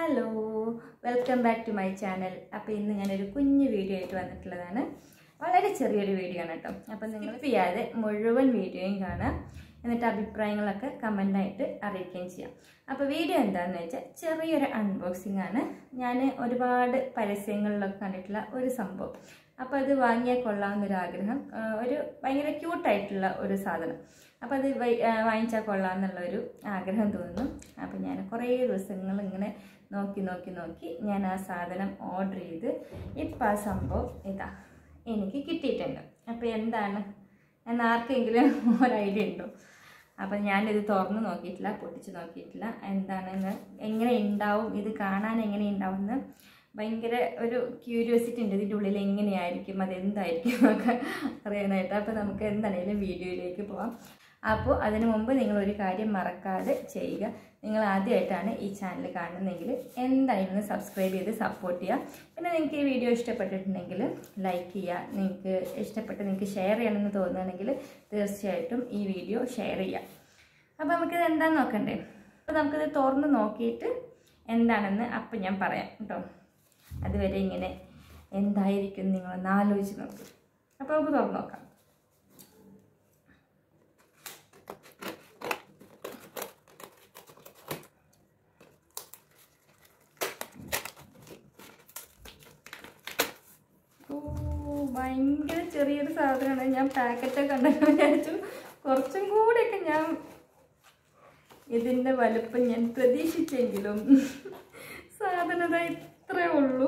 Hello welcome back to my channel അപ്പോൾ ഇന്ന് ഞാനൊരു കുഞ്ഞു വീഡിയോ ആയിട്ട് വന്നിട്ടുള്ളതാണ് വളരെ ചെറിയൊരു വീഡിയോ ആണ് കേട്ടോ അപ്പം നിങ്ങൾ ചെയ്യാതെ മുഴുവൻ വീഡിയോയും കാണാം എന്നിട്ട് അഭിപ്രായങ്ങളൊക്കെ കമൻ്റായിട്ട് അറിയിക്കുകയും ചെയ്യാം അപ്പോൾ വീഡിയോ എന്താണെന്ന് വെച്ചാൽ ചെറിയൊരു അൺബോക്സിംഗ് ആണ് ഞാൻ ഒരുപാട് പരസ്യങ്ങളിലൊക്കെ കണ്ടിട്ടുള്ള ഒരു സംഭവം അപ്പോൾ അത് വാങ്ങിയാൽ കൊള്ളാമെന്നൊരു ആഗ്രഹം ആ, ഒരു ഭയങ്കര ക്യൂട്ടായിട്ടുള്ള ഒരു സാധനം അപ്പോൾ അത് വൈ- ആ, വാങ്ങിച്ചാൽ കൊള്ളാമെന്നുള്ള ഒരു ആഗ്രഹം തോന്നുന്നു അപ്പോൾ ഞാൻ കുറേ ദിവസങ്ങൾ ഇങ്ങനെ നോക്കി നോക്കി നോക്കി ഞാൻ ആ സാധനം ഓർഡർ ചെയ്ത് ഇപ്പം ആ സംഭവം ഇതാ എനിക്ക് കിട്ടിയിട്ടുണ്ട് അപ്പോൾ എന്താണ് എന്ന് ആർക്കെങ്കിലും ഒരു ഐഡിയ ഉണ്ടോ അപ്പം ഞാനിത് തുറന്ന് നോക്കിയിട്ടില്ല പൊട്ടിച്ച് നോക്കിയിട്ടില്ല എന്താണെന്ന് എങ്ങനെ ഉണ്ടാവും ഇത് കാണാൻ എങ്ങനെ ഉണ്ടാവും എന്ന് ഭയങ്കര ഒരു ക്യൂരിയോസിറ്റി ഉണ്ട് ഇതിൻ്റെ ഉള്ളിൽ എങ്ങനെയായിരിക്കും അത് എന്തായിരിക്കും എന്നൊക്കെ അറിയാനായിട്ട് അപ്പോൾ നമുക്ക് എന്താണെങ്കിലും വീഡിയോയിലേക്ക് പോവാം അപ്പോൾ അതിനു മുമ്പ് നിങ്ങൾ ഒരു കാര്യം മറക്കാതെ ചെയ്യുക നിങ്ങൾ ആദ്യമായിട്ടാണ് ഈ ചാനൽ കാണുന്നതെങ്കിൽ എന്തായാലും സബ്സ്ക്രൈബ് ചെയ്ത് സപ്പോർട്ട് ചെയ്യുക പിന്നെ നിങ്ങൾക്ക് ഈ വീഡിയോ ഇഷ്ടപ്പെട്ടിട്ടുണ്ടെങ്കിൽ ലൈക്ക് ചെയ്യുക നിങ്ങൾക്ക് ഇഷ്ടപ്പെട്ട് നിങ്ങൾക്ക് ഷെയർ ചെയ്യണമെന്ന് തോന്നുകയാണെങ്കിൽ തീർച്ചയായിട്ടും ഈ വീഡിയോ ഷെയർ ചെയ്യുക അപ്പോൾ നമുക്കിത് എന്താണെന്ന് നോക്കണ്ടേ അപ്പോൾ നമുക്കിത് തുറന്ന് നോക്കിയിട്ട് എന്താണെന്ന് അപ്പം ഞാൻ പറയാം കേട്ടോ അതുവരെ ഇങ്ങനെ എന്തായിരിക്കും നിങ്ങളൊന്ന് ആലോചിച്ച് നോക്കും അപ്പോൾ നമുക്ക് തുറന്ന് നോക്കാം ഓ ഭയങ്കര ചെറിയൊരു സാധനമാണ് ഞാൻ പാക്കറ്റൊക്കെ കണ്ടപ്പോൾ വിചാരിച്ചു കുറച്ചും കൂടെയൊക്കെ ഞാൻ ഇതിൻ്റെ വലുപ്പം ഞാൻ പ്രതീക്ഷിച്ചെങ്കിലും സാധനത ഇത്രേ ഉള്ളൂ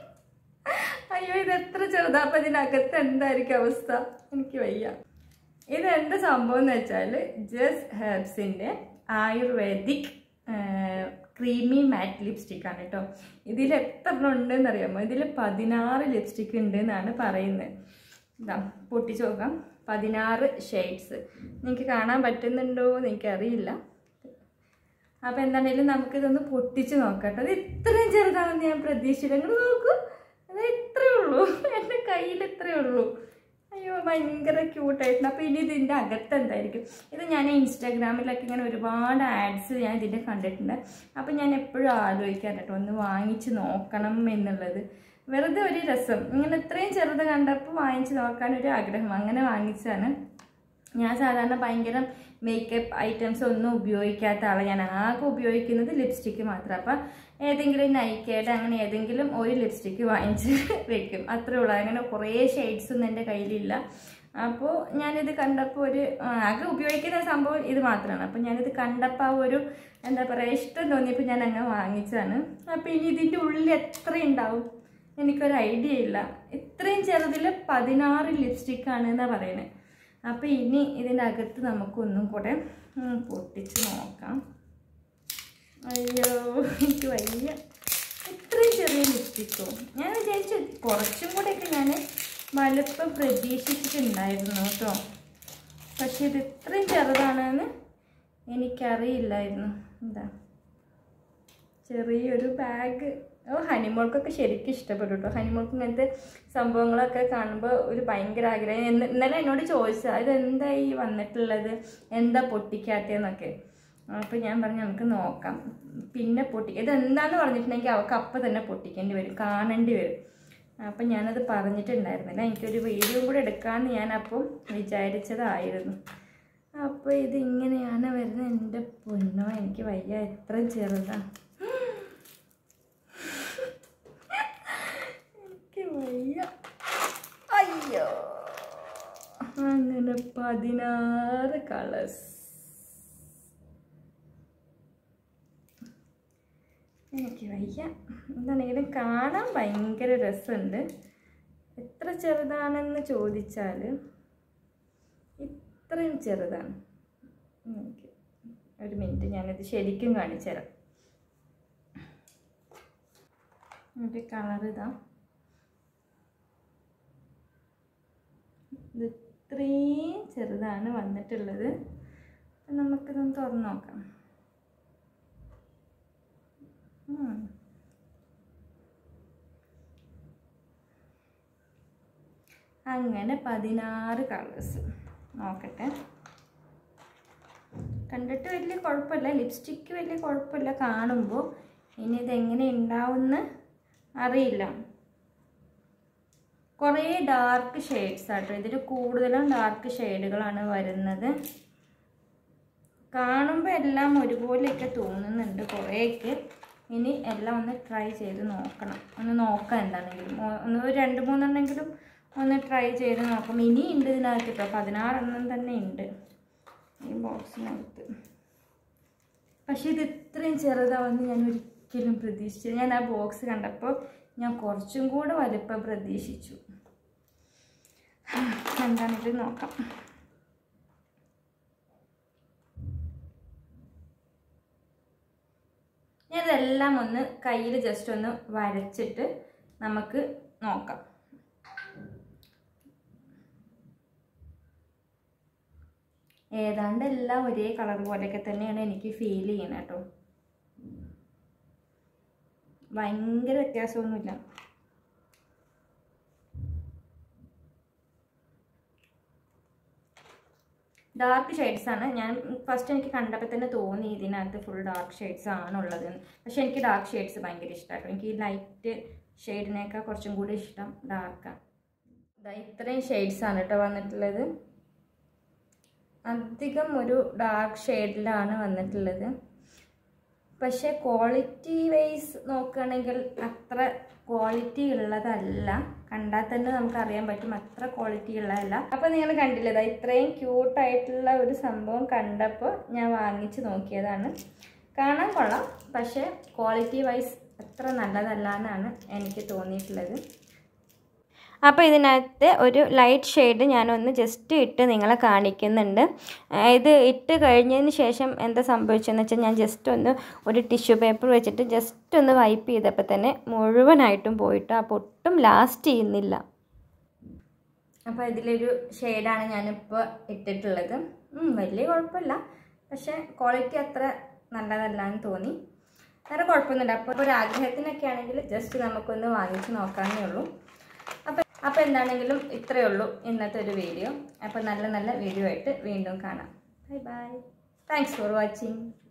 അയ്യോ ഇത് എത്ര ചെറുതാ അപ്പം ഇതിനകത്ത് എന്തായിരിക്കും അവസ്ഥ എനിക്ക് വയ്യ ഇത് എന്താ സംഭവം എന്ന് വെച്ചാൽ ജസ് ഹെർബ്സിൻ്റെ ആയുർവേദിക് ക്രീമി മാറ്റ് ലിപ്സ്റ്റിക് ആണ് കേട്ടോ ഇതിൽ എത്ര എണ്ണം ഉണ്ടെന്ന് അറിയാമോ ഇതിൽ പതിനാറ് ലിപ്സ്റ്റിക് ഉണ്ട് എന്നാണ് പറയുന്നത് ഇതാ പൊട്ടിച്ച് നോക്കാം പതിനാറ് ഷെയ്ഡ്സ് നിങ്ങൾക്ക് കാണാൻ പറ്റുന്നുണ്ടോ എന്ന് എനിക്കറിയില്ല അപ്പോൾ എന്താണേലും നമുക്കിതൊന്ന് പൊട്ടിച്ച് നോക്കാം കേട്ടോ അത് ഇത്രയും ചെറുതാണെന്ന് ഞാൻ പ്രതീക്ഷിച്ചില്ല നിങ്ങൾ നോക്കൂ അത് ഇത്രയേ ഉള്ളൂ എൻ്റെ കയ്യിൽ ഇത്രയേ ഉള്ളൂ അയ്യോ ഭയങ്കര ക്യൂട്ടായിട്ടുണ്ട് അപ്പോൾ ഇനി ഇതിൻ്റെ അകത്ത് എന്തായിരിക്കും ഇത് ഞാൻ ഇൻസ്റ്റാഗ്രാമിലൊക്കെ ഇങ്ങനെ ഒരുപാട് ആഡ്സ് ഞാൻ ഇതിൻ്റെ കണ്ടിട്ടുണ്ട് അപ്പോൾ ഞാൻ എപ്പോഴും ആലോചിക്കാൻ കേട്ടോ ഒന്ന് വാങ്ങിച്ച് നോക്കണം എന്നുള്ളത് വെറുതെ ഒരു രസം ഇങ്ങനെ ഇത്രയും ചെറുത് കണ്ടപ്പോൾ വാങ്ങിച്ച് നോക്കാൻ ഒരു ആഗ്രഹം അങ്ങനെ വാങ്ങിച്ചാണ് ഞാൻ സാധാരണ ഭയങ്കര മേക്കപ്പ് ഐറ്റംസ് ഒന്നും ഉപയോഗിക്കാത്ത ആളാണ് ഞാൻ ആകെ ഉപയോഗിക്കുന്നത് ലിപ്സ്റ്റിക്ക് മാത്രം അപ്പം ഏതെങ്കിലും നൈക്കേഡ് അങ്ങനെ ഏതെങ്കിലും ഒരു ലിപ്സ്റ്റിക്ക് വാങ്ങിച്ച് വെക്കും അത്രേ ഉള്ളൂ അങ്ങനെ കുറേ ഷെയ്ഡ്സ് ഒന്നും എൻ്റെ കയ്യിലില്ല അപ്പോൾ ഞാനിത് കണ്ടപ്പോൾ ഒരു ആ, ആകെ ഉപയോഗിക്കുന്ന സംഭവം ഇത് മാത്രമാണ് അപ്പോൾ ഞാനിത് കണ്ടപ്പോൾ ആ ഒരു എന്താ പറയുക ഇഷ്ടം തോന്നിയപ്പോൾ ഞാൻ അങ്ങ് വാങ്ങിച്ചതാണ് അപ്പോൾ ഇനി ഇതിൻ്റെ ഉള്ളിൽ എത്ര ഉണ്ടാവും എനിക്കൊരു ഐഡിയ ഇല്ല ഇത്രയും ചെറുതിൽ പതിനാറ് ലിപ്സ്റ്റിക്കാണ് എന്നാണ് പറയുന്നത് അപ്പോൾ ഇനി ഇതിൻ്റെ അകത്ത് നമുക്കൊന്നും കൂടെ ഉം, പൊട്ടിച്ച് നോക്കാം അയ്യോ എനിക്ക് വയ്യ ഇത്രയും ചെറിയ ലിപ്സ്റ്റിക്കോ ഞാൻ വിചാരിച്ചു കുറച്ചും കൂടെയൊക്കെ ഞാൻ വലുപ്പം പ്രതീക്ഷിച്ചിട്ടുണ്ടായിരുന്നു കേട്ടോ പക്ഷെ ഇത് ഇത്രയും ചെറുതാണെന്ന് എനിക്കറിയില്ലായിരുന്നു എന്താ ചെറിയൊരു ബാഗ് ഓ ഹണിമോൾക്കൊക്കെ ശരിക്കും ഇഷ്ടപ്പെട്ടു കേട്ടോ ഹണിമോൾക്ക് ഇങ്ങനത്തെ സംഭവങ്ങളൊക്കെ കാണുമ്പോൾ ഒരു ഭയങ്കര ആഗ്രഹം ഇന്ന- ഇന്നലെ എന്നോട് ചോദിച്ചാൽ ഇത് എന്താ ഈ വന്നിട്ടുള്ളത് എന്താ പൊട്ടിക്കാത്തതെന്നൊക്കെ അപ്പോൾ ഞാൻ പറഞ്ഞു നമുക്ക് നോക്കാം പിന്നെ പൊട്ടി ഇത് എന്താന്ന് പറഞ്ഞിട്ടുണ്ടെങ്കിൽ അവൾക്ക് അപ്പം തന്നെ പൊട്ടിക്കേണ്ടി വരും കാണേണ്ടി വരും അപ്പം ഞാനത് പറഞ്ഞിട്ടുണ്ടായിരുന്നില്ല എനിക്കൊരു വീഡിയോ കൂടെ എടുക്കാമെന്ന് ഞാൻ അപ്പം വിചാരിച്ചതായിരുന്നു അപ്പോൾ ഇത് ഇങ്ങനെയാണ് വരുന്നത് എൻ്റെ പൊന്നോ എനിക്ക് വയ്യ എത്ര ചെറുതാണ് എനിക്ക് വയ്യ അയ്യോ അങ്ങനെ പതിനാറ് കളേഴ്സ് എനിക്ക് വയ്യ എന്താണെങ്കിലും കാണാൻ ഭയങ്കര രസമുണ്ട് എത്ര ചെറുതാണെന്ന് ചോദിച്ചാൽ ഇത്രയും ചെറുതാണ് എനിക്ക് ഒരു മിനിറ്റ് ഞാനിത് ശരിക്കും കാണിച്ചു തരാം ഒരു കളർ ഇതാ ഇത് ഇത്രയും ചെറുതാണ് വന്നിട്ടുള്ളത് അപ്പം നമുക്കിതൊന്ന് തുറന്ന് നോക്കാം ഉം. അങ്ങനെ പതിനാറ് കളേഴ്സ് നോക്കട്ടെ കണ്ടിട്ട് വലിയ കുഴപ്പമില്ല ലിപ്സ്റ്റിക്ക് വലിയ കുഴപ്പമില്ല കാണുമ്പോൾ ഇനി ഇതെങ്ങനെ ഉണ്ടാവുമെന്ന് അറിയില്ല കുറേ ഡാർക്ക് ഷെയ്ഡ്സ് ആട്ടോ ഇതിൽ കൂടുതലും ഡാർക്ക് ഷെയ്ഡുകളാണ് വരുന്നത് കാണുമ്പോൾ എല്ലാം ഒരുപോലെയൊക്കെ തോന്നുന്നുണ്ട് കുറേയൊക്കെ ഇനി എല്ലാം ഒന്ന് ട്രൈ ചെയ്ത് നോക്കണം ഒന്ന് നോക്കാം എന്താണെങ്കിലും ഒ- ഒന്ന് ഒരു രണ്ട് മൂന്നെണ്ണെങ്കിലും ഒന്ന് ട്രൈ ചെയ്ത് നോക്കാം ഇനി ഉണ്ട് ഇതിനകത്ത് കേട്ടോ പതിനാറെണ്ണം തന്നെ ഉണ്ട് ഈ ബോക്സിനകത്ത് പക്ഷേ ഇത് ഇത്രയും ചെറുതാവുമെന്ന് ഞാൻ ഒരിക്കലും പ്രതീക്ഷിച്ചില്ല ഞാൻ ആ ബോക്സ് കണ്ടപ്പോൾ ഞാൻ കുറച്ചും കൂടെ വലുപ്പം പ്രതീക്ഷിച്ചു എന്താണിത് നോക്കാം ഞാനിതെല്ലാം ഒന്ന് കയ്യിൽ ജസ്റ്റ് ഒന്ന് വരച്ചിട്ട് നമുക്ക് നോക്കാം ഏതാണ്ട് എല്ലാം ഒരേ കളർ പോലെയൊക്കെ തന്നെയാണ് എനിക്ക് ഫീൽ ചെയ്യുന്നത് കേട്ടോ ഭയങ്കര വ്യത്യാസമൊന്നുമില്ല ഡാർക്ക് ഷെയ്ഡ്സ് ആണ് ഞാൻ ഫസ്റ്റ് എനിക്ക് കണ്ടപ്പോൾ തന്നെ തോന്നി ഇതിനകത്ത് ഫുൾ ഡാർക്ക് ഷെയ്ഡ്സ് ആണുള്ളത് പക്ഷെ എനിക്ക് ഡാർക്ക് ഷെയ്ഡ്സ് ഭയങ്കര ഇഷ്ടമാട്ടോ എനിക്ക് ഈ ലൈറ്റ് ഷെയ്ഡിനേക്കാൾ കുറച്ചും കൂടി ഇഷ്ടം ഡാർക്കാണ് ഇത്രയും ഷെയ്ഡ്സ് ആണ് കേട്ടോ വന്നിട്ടുള്ളത് അധികം ഒരു ഡാർക്ക് ഷെയ്ഡിലാണ് വന്നിട്ടുള്ളത് പക്ഷേ ക്വാളിറ്റി വൈസ് നോക്കുകയാണെങ്കിൽ അത്ര ക്വാളിറ്റി ഉള്ളതല്ല കണ്ടാൽ തന്നെ നമുക്ക് അറിയാൻ പറ്റും അത്ര ക്വാളിറ്റി ഉള്ളതല്ല അപ്പോൾ നിങ്ങൾ കണ്ടില്ലേ ദാ ഇത്രയും ക്യൂട്ടായിട്ടുള്ള ഒരു സംഭവം കണ്ടപ്പോൾ ഞാൻ വാങ്ങിച്ച് നോക്കിയതാണ് കാണാൻ കൊള്ളാം പക്ഷേ ക്വാളിറ്റി വൈസ് അത്ര നല്ലതല്ല എന്നാണ് എനിക്ക് തോന്നിയിട്ടുള്ളത് അപ്പോൾ ഇതിനകത്ത് ഒരു ലൈറ്റ് ഷെയ്ഡ് ഞാനൊന്ന് ജസ്റ്റ് ഇട്ട് നിങ്ങളെ കാണിക്കുന്നുണ്ട് ആ, ഇത് ഇട്ട് കഴിഞ്ഞതിന് ശേഷം എന്താ സംഭവിച്ചതെന്ന് വെച്ചാൽ ഞാൻ ജസ്റ്റ് ഒന്ന് ഒരു ടിഷ്യൂ പേപ്പർ വെച്ചിട്ട് ജസ്റ്റ് ഒന്ന് വൈപ്പ് ചെയ്തപ്പോൾ തന്നെ മുഴുവനായിട്ടും പോയിട്ട് അപ്പോൾ ഒട്ടും ലാസ്റ്റ് ചെയ്യുന്നില്ല അപ്പോൾ ഇതിലൊരു ഷെയ്ഡാണ് ഞാനിപ്പോൾ ഇട്ടിട്ടുള്ളത് ഉം, വലിയ കുഴപ്പമില്ല പക്ഷേ ക്വാളിറ്റി അത്ര നല്ലതല്ല എന്ന് തോന്നി വേറെ കുഴപ്പമൊന്നുമില്ല അപ്പോൾ ഒരു ആഗ്രഹത്തിനൊക്കെ ആണെങ്കിൽ ജസ്റ്റ് നമുക്കൊന്ന് വാങ്ങിച്ച് നോക്കാവുന്നേ ഉള്ളൂ അപ്പോൾ അപ്പോൾ എന്താണെങ്കിലും ഇത്രയേ ഉള്ളൂ ഇന്നത്തെ ഒരു വീഡിയോ അപ്പോൾ നല്ല നല്ല വീഡിയോ ആയിട്ട് വീണ്ടും കാണാം bye bye thanks for watching